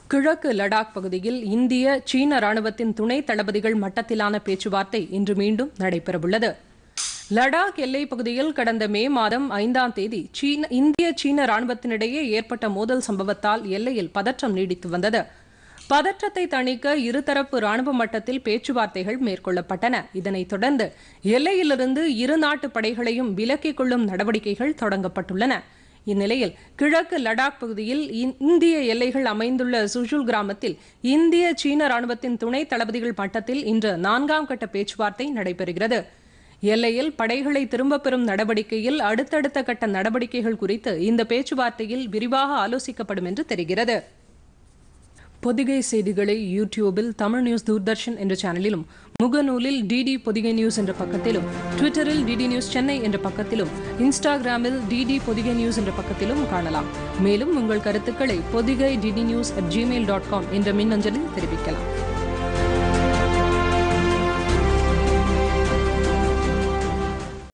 கிழக்கு லடாக் பகுதியில் இந்திய சீன ராணுவத்தின் துணை தளபதிகள் மட்டத்திலான பேச்சுவார்த்தை இன்று மீண்டும் நடைபெறவுள்ளது லடாக் எல்லைப் பகுதியில் கடந்த மே மாதம் ஐந்தாம் தேதி சீன இந்திய சீன ராணுவத்தினிடையே ஏற்பட்ட மோதல் சம்பவத்தால் எல்லையில் பதற்றம் நீடித்து வந்தது பதற்றத்தை தணிக்க இருதரப்பு ராணுவ மட்டத்தில் பேச்சுவார்த்தைகள் மேற்கொள்ளப்பட்டன இதனைத் தொடர்ந்து எல்லையிலிருந்து இரு நாட்டு படைகளையும் விலக்கிக் கொள்ளும் நடவடிக்கைகள் தொடங்கப்பட்டுள்ளன இந்நிலையில் கிழக்கு லடாக் பகுதியில் இந்- இந்திய எல்லைகள் அமைந்துள்ள சுஷுல் கிராமத்தில் இந்திய சீன ராணுவத்தின் துணை தளபதிகள் மட்டத்தில் இன்று நான்காம் கட்ட பேச்சுவார்த்தை நடைபெறுகிறது எல்லையில் படைகளை திரும்பப் பெறும் நடவடிக்கையில் அடுத்தடுத்த கட்ட நடவடிக்கைகள் குறித்து இந்த பேச்சுவார்த்தையில் விரிவாக ஆலோசிக்கப்படும் என்று தெரிகிறது பொதிகை செய்திகளை யூடியூபில் தமிழ் நியூஸ் தூர்தர்ஷன் என்ற சேனலிலும் முகநூலில் டிடி பொதிகை நியூஸ் என்ற பக்கத்திலும் ட்விட்டரில் டிடி நியூஸ் சென்னை என்ற பக்கத்திலும் இன்ஸ்டாகிராமில் டிடி பொதிகை நியூஸ் என்ற பக்கத்திலும் காணலாம் மேலும் உங்கள் கருத்துக்களை Podhigai DD news at Gmail dot com என்ற மின்னஞ்சலில் தெரிவிக்கலாம்